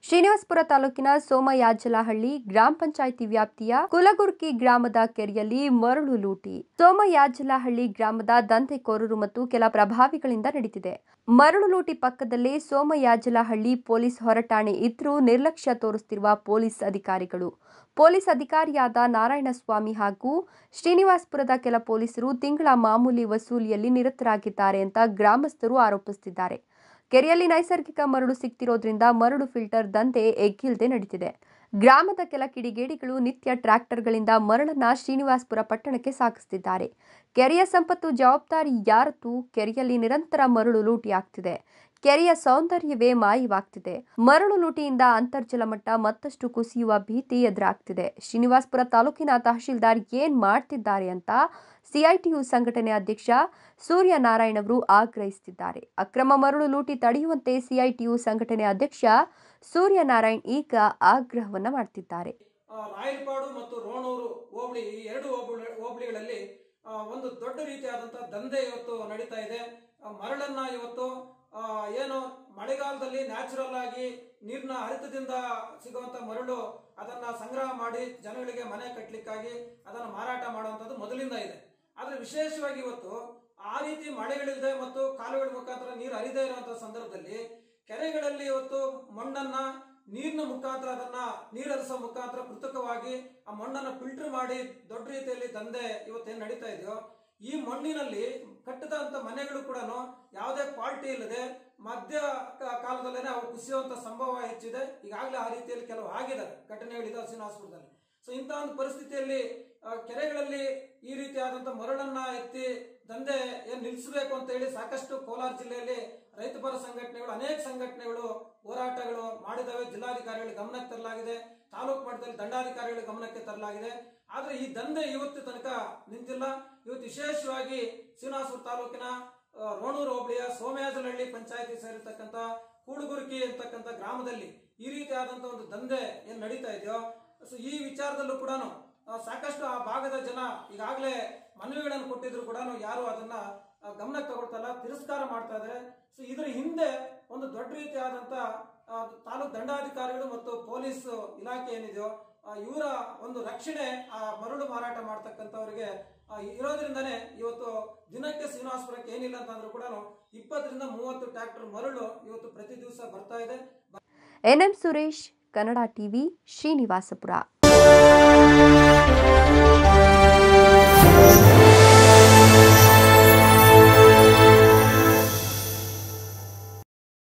ಶ್ರೀನಿವಾಸಪುರ ತಾಲೂಕಿನ ಸೋಮಯಾಜಲಹಳ್ಳಿ ಗ್ರಾಮ ಪಂಚಾಯಿತಿ ವ್ಯಾಪ್ತಿಯ ಕುಲಗುರ್ಕಿ ಗ್ರಾಮದ ಕೆರೆಯಲ್ಲಿ ಮರಳು ಲೂಟಿ ಸೋಮಯಾಜಲಹಳ್ಳಿ ಗ್ರಾಮದ ದಂಧೆಕೋರರು ಮತ್ತು ಕೆಲ ಪ್ರಭಾವಿಗಳಿಂದ ನಡೀತಿದೆ ಮರಳು ಲೂಟಿ ಪಕ್ಕದಲ್ಲೇ ಸೋಮಯಾಜಲಹಳ್ಳಿ ಪೊಲೀಸ್ ಹೊರಟಾಣೆ ಇದ್ರೂ ನಿರ್ಲಕ್ಷ್ಯ ತೋರಿಸುತ್ತಿರುವ ಪೊಲೀಸ್ ಅಧಿಕಾರಿಗಳು ಪೊಲೀಸ್ ಅಧಿಕಾರಿಯಾದ ನಾರಾಯಣಸ್ವಾಮಿ ಹಾಗೂ ಶ್ರೀನಿವಾಸಪುರದ ಕೆಲ ಪೊಲೀಸರು ತಿಂಗಳ ಮಾಮೂಲಿ ವಸೂಲಿಯಲ್ಲಿ ನಿರತರಾಗಿದ್ದಾರೆ ಅಂತ ಗ್ರಾಮಸ್ಥರು ಆರೋಪಿಸುತ್ತಿದ್ದಾರೆ ಕೆರೆಯಲ್ಲಿ ನೈಸರ್ಗಿಕ ಮರಳು ಸಿಗ್ತಿರೋದ್ರಿಂದ ಮರಳು ಫಿಲ್ಟರ್ ದಂಧೆ ಎಗ್ಗಿಲ್ದೆ ನಡೀತಿದೆ ಗ್ರಾಮದ ಕೆಲ ಕಿಡಿಗೇಡಿಗಳು ನಿತ್ಯ ಟ್ರ್ಯಾಕ್ಟರ್ಗಳಿಂದ ಮರಳನ್ನ ಶ್ರೀನಿವಾಸಪುರ ಪಟ್ಟಣಕ್ಕೆ ಸಾಗಿಸುತ್ತಿದ್ದಾರೆ ಕೆರೆಯ ಸಂಪತ್ತು ಜವಾಬ್ದಾರಿ ಯಾರದ್ದು ಕೆರೆಯಲ್ಲಿ ನಿರಂತರ ಮರಳು ಲೂಟಿ ಆಗ್ತಿದೆ ಕೆರೆಯ ಸೌಂದರ್ಯವೇ ಮಾಯವಾಗ್ತಿದೆ ಮರಳು ಲೂಟಿಯಿಂದ ಅಂತರ್ಜಲ ಮಟ್ಟ ಮತ್ತಷ್ಟು ಕುಸಿಯುವ ಭೀತಿ ಎದುರಾಗ್ತಿದೆ ಶ್ರೀನಿವಾಸಪುರ ತಾಲೂಕಿನ ತಹಶೀಲ್ದಾರ್ ಏನ್ ಮಾಡ್ತಿದ್ದಾರೆ ಅಂತ ಸಿಐಟಿಯು ಸಂಘಟನೆ ಅಧ್ಯಕ್ಷ ಸೂರ್ಯ ನಾರಾಯಣ್ ಅವರು ಆಗ್ರಹಿಸುತ್ತಿದ್ದಾರೆ ಅಕ್ರಮ ಮರಳು ಲೂಟಿ ತಡೆಯುವಂತೆ ಸಿಐಟಿಯು ಸಂಘಟನೆ ಅಧ್ಯಕ್ಷ ಸೂರ್ಯ ನಾರಾಯಣ್ ಈಗ ಆಗ್ರಹವನ್ನ ಮಾಡ್ತಿದ್ದಾರೆ ಆ, ರಾಯಲಪಾಡು ಮತ್ತು ರೋಣೂರು ಹೋಬಳಿ ಈ ಎರಡು ಹೋಬಳಿ ಹೋಬಳಿಗಳಲ್ಲಿ ಆ, ಒಂದು ದೊಡ್ಡ ರೀತಿಯಾದಂತಹ ದಂಧೆ ಇವತ್ತು ನಡೀತಾ ಇದೆ ಆ, ಮರಳನ್ನ ಇವತ್ತು ಆ, ಏನು ಮಳೆಗಾಲದಲ್ಲಿ ನ್ಯಾಚುರಲ್ ಆಗಿ ನೀರಿನ ಹರಿತದಿಂದ ಸಿಗುವಂತ ಮರಳು ಅದನ್ನ ಸಂಗ್ರಹ ಮಾಡಿ ಜನಗಳಿಗೆ ಮನೆ ಕಟ್ಟಲಿಕ್ಕಾಗಿ ಅದನ್ನ ಮಾರಾಟ ಮಾಡುವಂತದ್ದು ಮೊದಲಿಂದ ಇದೆ ಆದ್ರೆ ವಿಶೇಷವಾಗಿ ಇವತ್ತು ಆ ರೀತಿ ಮಳೆಗಳಿಲ್ಲದೆ ಮತ್ತು ಕಾಲುವೆಗಳ ಮುಖಾಂತರ ನೀರು ಹರಿದೇ ಇರುವಂತಹ ಸಂದರ್ಭದಲ್ಲಿ ಕೆರೆಗಳಲ್ಲಿ ಇವತ್ತು ಮಣ್ಣನ್ನ ನೀರಿನ ಮುಖಾಂತರ ಅದನ್ನ ನೀರರಿಸೋ ಮುಖಾಂತರ ಕೃತಕವಾಗಿ ಆ ಮಣ್ಣನ್ನ ಫಿಲ್ಟರ್ ಮಾಡಿ ದೊಡ್ಡ ರೀತಿಯಲ್ಲಿ ದಂಧೆ ಇವತ್ತೇನ್ ನಡೀತಾ ಇದೆಯೋ ಈ ಮಣ್ಣಿನಲ್ಲಿ ಕಟ್ಟಿದಂತ ಮನೆಗಳು ಕೂಡ ಯಾವುದೇ ಕ್ವಾಲಿಟಿ ಇಲ್ಲದೆ ಮಧ್ಯ ಕ- ಕಾಲದಲ್ಲೇನೆ ಅವು ಕುಸಿಯುವಂತ ಸಂಭವ ಹೆಚ್ಚಿದೆ ಈಗಾಗಲೇ ಆ ರೀತಿಯಲ್ಲಿ ಕೆಲವು ಆಗಿದೆ ಘಟನೆಗಳಿದೆ ಶ್ರೀನಿವಾಸಪುರದಲ್ಲಿ ಸೊ ಇಂತಹ ಒಂದು ಪರಿಸ್ಥಿತಿಯಲ್ಲಿ ಆ, ಕೆರೆಗಳಲ್ಲಿ ಈ ರೀತಿಯಾದಂತ ಮರಳನ್ನ ಎತ್ತಿ ದಂಧೆ ಏನ್ ನಿಲ್ಲಿಸಬೇಕು ಅಂತ ಹೇಳಿ ಸಾಕಷ್ಟು ಕೋಲಾರ ಜಿಲ್ಲೆಯಲ್ಲಿ ರೈತಪರ ಸಂಘಟನೆಗಳು ಅನೇಕ ಸಂಘಟನೆಗಳು ಹೋರಾಟಗಳು ಮಾಡಿದವೆ ಜಿಲ್ಲಾಧಿಕಾರಿಗಳ ಗಮನಕ್ಕೆ ತರಲಾಗಿದೆ ತಾಲೂಕು ಮಟ್ಟದಲ್ಲಿ ದಂಡಾಧಿಕಾರಿಗಳ ಗಮನಕ್ಕೆ ತರಲಾಗಿದೆ ಆದ್ರೆ ಈ ದಂಧೆ ಇವತ್ತು ತನಕ ನಿಂತಿಲ್ಲ ಇವತ್ತು ವಿಶೇಷವಾಗಿ ಶ್ರೀನಿವಾಸಪುರ ತಾಲೂಕಿನ ಆ, ರೋಣೂರು ಹೋಬಳಿಯ ಸೋಮಯಾಜಲಹಳ್ಳಿ ಪಂಚಾಯತಿ ಸೇರಿರ್ತಕ್ಕಂಥ ಕೂಡುಗುರುಕಿ ಅಂತಕ್ಕಂಥ ಗ್ರಾಮದಲ್ಲಿ ಈ ರೀತಿಯಾದಂತ ಒಂದು ದಂಧೆ ಏನ್ ನಡೀತಾ ಇದೆಯೋ ಸೊ ಈ ವಿಚಾರದಲ್ಲೂ ಕೂಡ ಸಾಕಷ್ಟು ಆ ಭಾಗದ ಜನ ಈಗಾಗಲೇ ಮನವಿಗಳನ್ನು ಕೊಟ್ಟಿದ್ರು ಕೂಡ ಯಾರು ಅದನ್ನ ಆ, ಗಮನಕ್ಕೆ ತಗೊಳ್ತಲ್ಲ ತಿರಸ್ಕಾರ ಮಾಡ್ತಾ ಇದ್ದಾರೆ ಸೊ ಇದರ ಹಿಂದೆ ಒಂದು ದೊಡ್ಡ ರೀತಿಯಾದಂತ ಆ, ತಾಲೂಕು ದಂಡಾಧಿಕಾರಿಗಳು ಮತ್ತು ಪೊಲೀಸ್ ಇಲಾಖೆ ಏನಿದೆಯೋ ಆ, ಇವರ ಒಂದು ರಕ್ಷಣೆ ಆ ಮರಳು ಮಾರಾಟ ಮಾಡ್ತಕ್ಕಂಥವ್ರಿಗೆ ಆ, ಇರೋದ್ರಿಂದನೇ ಇವತ್ತು ದಿನಕ್ಕೆ ಶ್ರೀನಿವಾಸಪುರಕ್ಕೆ ಏನಿಲ್ಲ ಅಂತಂದ್ರೂ ಕೂಡ ಇಪ್ಪತ್ತರಿಂದ ಮೂವತ್ತು ಟ್ರ್ಯಾಕ್ಟರ್ ಮರಳು ಇವತ್ತು ಪ್ರತಿ ದಿವಸ ಬರ್ತಾ ಇದೆ ಎನ್ಎಂ ಸುರೇಶ್ ಕನ್ನಡ ಟಿವಿ ಶ್ರೀನಿವಾಸಪುರ